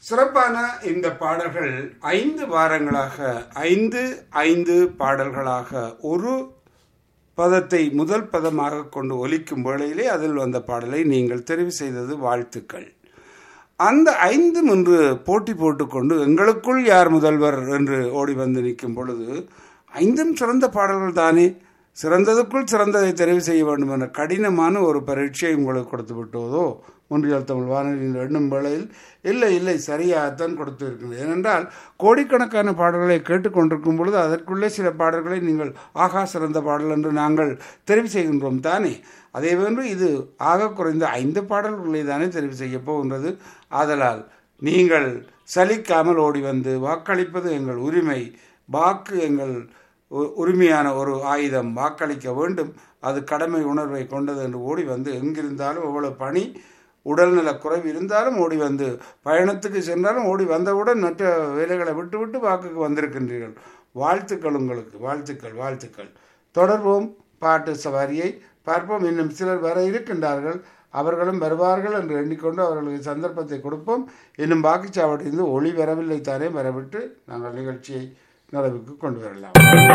சிறப்பான இந்த பாடல்கள் ஐந்து வாரங்களாக ஐந்து ஐந்து பாடல்களாக ஒரு பதத்தை முதல் பதமாக கொண்டு ஒலிக்கும் வேளையிலே அதில் வந்த பாடலை நீங்கள் தெரிவு செய்தது வாழ்த்துக்கள் அந்த ஐந்தும் இன்று போட்டி போட்டுக்கொண்டு எங்களுக்குள் யார் முதல்வர் என்று ஓடி வந்து நிற்கும் பொழுது ஐந்தும் சிறந்த பாடல்கள் தானே சிறந்ததுக்குள் சிறந்ததை தெரிவு செய்ய வேண்டும் என்ற கடினமான ஒரு பரீட்சை உங்களுக்கு கொடுத்து விட்டதோ ஒன்றியல் தமிழ் வானொலியின் எண்ணும் வேளையில் இல்லை இல்லை சரியாகத்தான் கொடுத்து இருக்கிறது ஏனென்றால் கோடிக்கணக்கான பாடல்களை கேட்டுக்கொண்டிருக்கும் பொழுது அதற்குள்ளே சில பாடல்களை நீங்கள் ஆகா சிறந்த பாடல் என்று நாங்கள் தெரிவு செய்கின்றோம் தானே அதே போன்று இது ஆக குறைந்த ஐந்து பாடல்களை தானே தெரிவு செய்ய போகின்றது ஆதலால் நீங்கள் சலிக்காமல் ஓடி வந்து வாக்களிப்பது எங்கள் உரிமை வாக்கு எங்கள் உ- உரிமையான ஒரு ஆயுதம் வாக்களிக்க வேண்டும் அது கடமை உணர்வை கொண்டது என்று ஓடி வந்து எங்கிருந்தாலும் எவ்வளவு பணி உடல்நல குறைவு இருந்தாலும் ஓடி வந்து பயணத்துக்கு சென்றாலும் ஓடி வந்தவுடன் மற்ற வேலைகளை விட்டுவிட்டு வாக்குக்கு வந்திருக்கின்றீர்கள் வாழ்த்துக்கள் உங்களுக்கு வாழ்த்துக்கள் வாழ்த்துக்கள் தொடர்வோம் பாட்டு சவாரியை பார்ப்போம் இன்னும் சிலர் வர இருக்கின்றார்கள் அவர்களும் வருவார்கள் என்று எண்ணிக்கொண்டு அவர்களுக்கு சந்தர்ப்பத்தை கொடுப்போம் இன்னும் வாக்குச்சாவடியிலிருந்து ஒளி வரவில்லை தானே வரவிட்டு நாங்கள் நிகழ்ச்சியை நிறைவுக்கு கொண்டு வரலாம்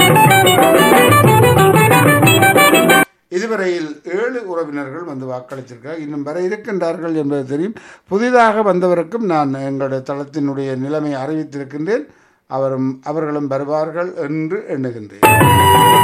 இதுவரையில் ஏழு உறவினர்கள் வந்து வாக்களித்திருக்கிறார் இன்னும் வர இருக்கின்றார்கள் என்பது தெரியும் புதிதாக வந்தவருக்கும் நான் எங்களுடைய தளத்தினுடைய நிலைமை அறிவித்திருக்கின்றேன் அவரும் அவர்களும் வருவார்கள் என்று எண்ணுகின்றேன்